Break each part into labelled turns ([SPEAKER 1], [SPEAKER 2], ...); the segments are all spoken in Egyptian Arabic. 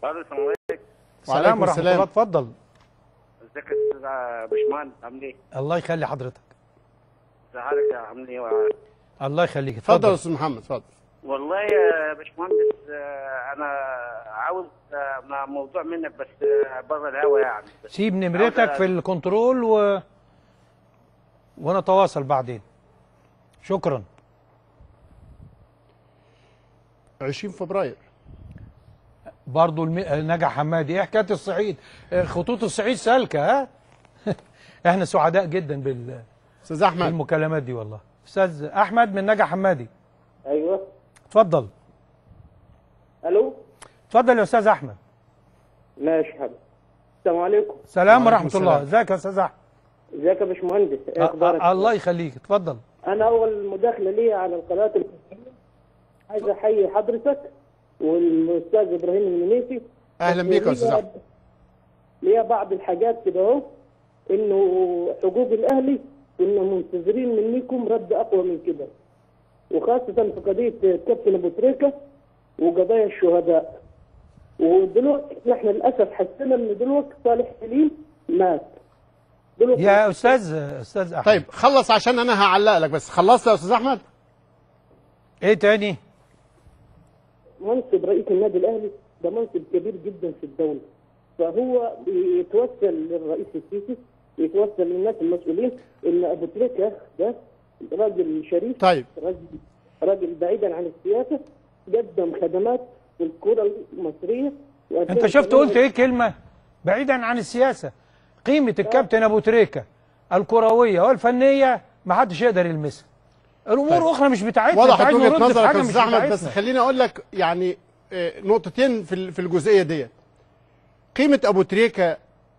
[SPEAKER 1] الو السلام عليكم
[SPEAKER 2] السلام ورحمه
[SPEAKER 3] السلام.
[SPEAKER 2] الله اتفضل
[SPEAKER 1] ازيك يا استاذ باشمهندس عامل ايه؟
[SPEAKER 2] الله يخلي حضرتك
[SPEAKER 1] ازي حضرتك يا عامل ايه؟
[SPEAKER 2] الله يخليك
[SPEAKER 3] اتفضل يا
[SPEAKER 2] اتفضل
[SPEAKER 3] استاذ محمد اتفضل
[SPEAKER 1] والله يا باشمهندس آه، انا عاوز آه، مع موضوع منك بس آه، بره الهوا يعني بس
[SPEAKER 2] سيب نمرتك
[SPEAKER 1] عاوز-
[SPEAKER 2] في الكنترول و ونتواصل بعدين شكرا
[SPEAKER 3] 20 فبراير
[SPEAKER 2] برضو الم... نجا حمادي ايه حكايه الصعيد آه، خطوط الصعيد سالكه ها احنا سعداء جدا بال...
[SPEAKER 3] استاذ احمد
[SPEAKER 2] بالمكالمات دي والله استاذ احمد من نجا حمادي
[SPEAKER 4] ايوه
[SPEAKER 2] اتفضل
[SPEAKER 4] الو
[SPEAKER 2] اتفضل يا استاذ احمد
[SPEAKER 4] ماشي حبيبي السلام عليكم
[SPEAKER 2] سلام
[SPEAKER 3] وعليكم
[SPEAKER 2] ورحمه الله
[SPEAKER 3] السلام.
[SPEAKER 2] ازيك يا استاذ احمد
[SPEAKER 4] ازيك يا باشمهندس ايه
[SPEAKER 2] أ-
[SPEAKER 4] اخبارك
[SPEAKER 2] أ- الله يخليك اتفضل
[SPEAKER 4] انا اول مداخله لي على القناه الفضائية. عايز احيي حضرتك والاستاذ ابراهيم المنيسي
[SPEAKER 3] اهلا
[SPEAKER 4] بس
[SPEAKER 3] بيك يا استاذ
[SPEAKER 4] ليا-
[SPEAKER 3] احمد
[SPEAKER 4] ليا بعض الحاجات كده اهو انه حقوق الاهلي كنا منتظرين منكم رد اقوى من كده وخاصه في قضيه كابتن ابو تريكه وقضايا الشهداء ودلوقتي نحن للاسف حسينا ان دلوقتي صالح سليم مات دلوقتي
[SPEAKER 2] يا استاذ استاذ احمد
[SPEAKER 3] طيب خلص عشان انا هعلق لك بس خلصت يا استاذ احمد
[SPEAKER 2] ايه تاني
[SPEAKER 4] منصب رئيس النادي الاهلي ده منصب كبير جدا في الدوله فهو يتوسل للرئيس السيسي يتوسل للناس المسؤولين ان ابو تريكه ده راجل شريف
[SPEAKER 3] طيب
[SPEAKER 4] راجل راجل بعيدا عن السياسه قدم خدمات في الكره المصريه
[SPEAKER 2] انت شفت قلت ايه كلمه بعيدا عن السياسه قيمه الكابتن ابو تريكه الكرويه والفنيه ما حدش يقدر يلمسها الامور
[SPEAKER 3] طيب.
[SPEAKER 2] اخرى مش بتاعتنا
[SPEAKER 3] وضحت
[SPEAKER 2] أنت عايز
[SPEAKER 3] وجهه
[SPEAKER 2] نرد في
[SPEAKER 3] نظرك
[SPEAKER 2] حاجة
[SPEAKER 3] يا
[SPEAKER 2] مش
[SPEAKER 3] استاذ احمد بس
[SPEAKER 2] بتاعتنا.
[SPEAKER 3] خليني اقول لك يعني آه، نقطتين في ال- في الجزئيه ديت قيمه ابو تريكه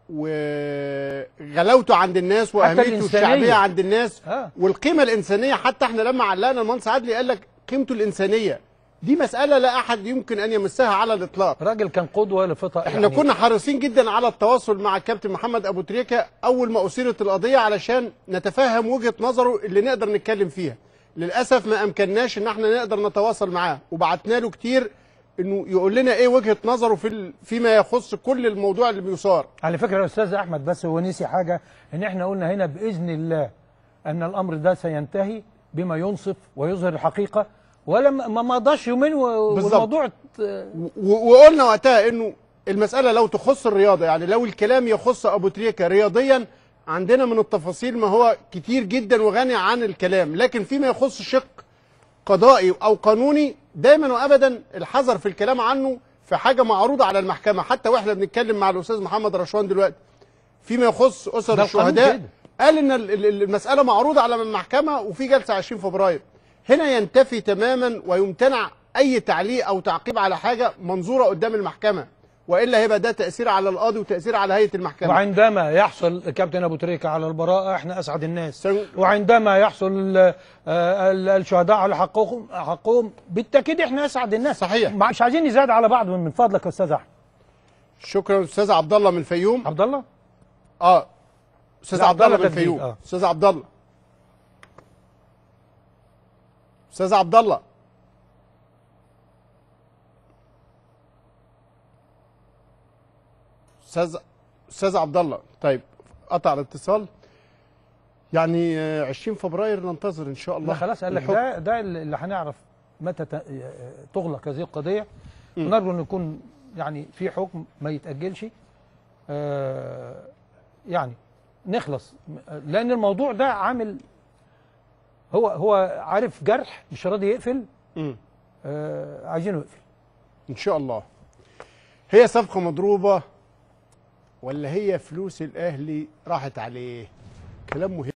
[SPEAKER 3] وغلاوته عند الناس واهميته
[SPEAKER 2] الإنسانية.
[SPEAKER 3] الشعبيه عند الناس
[SPEAKER 2] آه.
[SPEAKER 3] والقيمه الانسانيه حتى احنا لما علقنا المهندس عدلي قال لك قيمته الانسانيه دي مساله لا احد يمكن ان يمسها على الاطلاق
[SPEAKER 2] راجل كان قدوه لفطر
[SPEAKER 3] احنا كنا حريصين جدا على التواصل مع الكابتن محمد ابو تريكه اول ما اثيرت القضيه علشان نتفهم وجهه نظره اللي نقدر نتكلم فيها للاسف ما امكنناش ان احنا نقدر نتواصل معاه وبعتنا له كتير انه يقول لنا ايه وجهه نظره في ال- فيما يخص كل الموضوع اللي بيثار
[SPEAKER 2] على فكره يا استاذ احمد بس هو نسي حاجه ان احنا قلنا هنا باذن الله ان الامر ده سينتهي بما ينصف ويظهر الحقيقه ولما ما مضاش يومين و-
[SPEAKER 3] بالظبط.
[SPEAKER 2] والموضوع ت-
[SPEAKER 3] و- وقلنا وقتها انه المساله لو تخص الرياضه يعني لو الكلام يخص ابو تريكه رياضيا عندنا من التفاصيل ما هو كتير جدا وغني عن الكلام لكن فيما يخص شق قضائي او قانوني دايما وابدا الحذر في الكلام عنه في حاجه معروضه على المحكمه حتى واحنا بنتكلم مع الاستاذ محمد رشوان دلوقتي فيما يخص اسر
[SPEAKER 2] ده القانون
[SPEAKER 3] الشهداء
[SPEAKER 2] كده.
[SPEAKER 3] قال ان ال- ال- المساله معروضه على المحكمه وفي جلسه 20 فبراير هنا ينتفي تماما ويمتنع اي تعليق او تعقيب على حاجه منظوره قدام المحكمه والا هيبقى ده تاثير على القاضي وتاثير على هيئه المحكمه
[SPEAKER 2] وعندما يحصل كابتن ابو تريكه على البراءه احنا اسعد الناس
[SPEAKER 3] سن-
[SPEAKER 2] وعندما يحصل ال- آه، ال- الشهداء على حقهم حقهم بالتاكيد احنا اسعد الناس
[SPEAKER 3] صحيح.
[SPEAKER 2] مش عايزين نزاد على بعض من فضلك يا استاذ احمد
[SPEAKER 3] شكرا استاذ عبد الله من الفيوم
[SPEAKER 2] عبد الله
[SPEAKER 3] اه استاذ
[SPEAKER 2] لا،
[SPEAKER 3] عبد
[SPEAKER 2] عبد
[SPEAKER 3] الله
[SPEAKER 2] الله
[SPEAKER 3] من
[SPEAKER 2] تجديد،
[SPEAKER 3] الفيوم
[SPEAKER 2] آه.
[SPEAKER 3] استاذ عبد الله استاذ عبد الله استاذ استاذ عبد الله طيب قطع الاتصال يعني آه، 20 فبراير ننتظر ان شاء الله
[SPEAKER 2] لا خلاص قال لك
[SPEAKER 3] الحكم.
[SPEAKER 2] ده ده اللي هنعرف متى ت- تغلق هذه القضيه ونرجو ان يكون يعني في حكم ما يتاجلش آه، يعني نخلص لان الموضوع ده عامل هو هو عارف جرح مش راضي يقفل
[SPEAKER 3] مم.
[SPEAKER 2] آه، عايزينه يقفل
[SPEAKER 3] ان شاء الله هي صفقه مضروبه ولا هي فلوس الاهلي راحت عليه كلام مهم